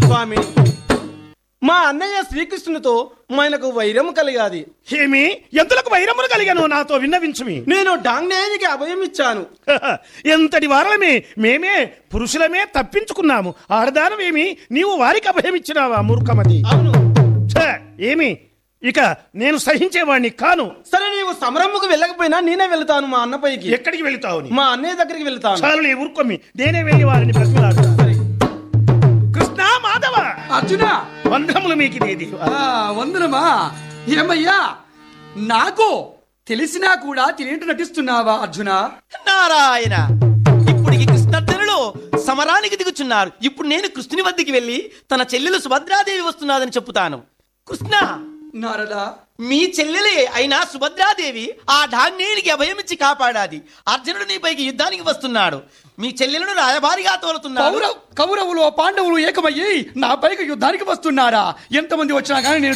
స్వామి మా అన్నయ్య శ్రీకృష్ణునితో మనకు వైరం కలిగాది ఏమి ఎంతలకు వైరములు కలిగాను నాతో విన్నవించుమి నేను డాంగ్నేయునికి అభయం ఇచ్చాను ఎంతటి వారలమే మేమే పురుషులమే తప్పించుకున్నాము ఆడదానమేమి నీవు వారికి అభయమిచ్చినావా మూర్ఖమతి అవును ఛ, ఏమి ఇక నేను సహించేవాణ్ణి కాను సరే నీవు సమరముకు వెళ్ళకపోయినా నేనే వెళ్తాను మా అన్నపైకి ఎక్కడికి వెళుతావు నీ? మా అన్నయ్య దగ్గరికి వెళ్తాను చాలు నీ ఊరుకోమి నేనే వెళ్ళి వారిని బ్రతిమలాడుతా కృష్ణ మాధవ అర్జున వందములు మీకు ఇదేది ఆ, వందనమా ఏమయ్యా నాకు తెలిసినా కూడా తెలియట నటిస్తున్నావా అర్జున నారాయణ ఇప్పుడు ఈ కృష్ణార్జునులు సమరానికి దిగుచున్నారు ఇప్పుడు నేను కృష్ణుని వద్దకి వెళ్ళి తన చెల్లెలు సుభద్రాదేవి వస్తున్నదని చెప్పుతాను కృష్ణ నారదా మీ చెల్లెలే అయినా సుభద్రాదేవి ఆ ఢాగ్నేయునికి అభయమిచ్చి కాపాడాది అర్జునుడు నీపైకి యుద్ధానికి వస్తున్నాడు మీ చెల్లెలను రాయబారిగా తోలుతున్నాడు కౌరవ్ కౌరవులు పాండవులు ఏకమయ్యి నా పైకి యుద్ధానికి వస్తున్నారా ఎంతమంది వచ్చినా కానీ నేను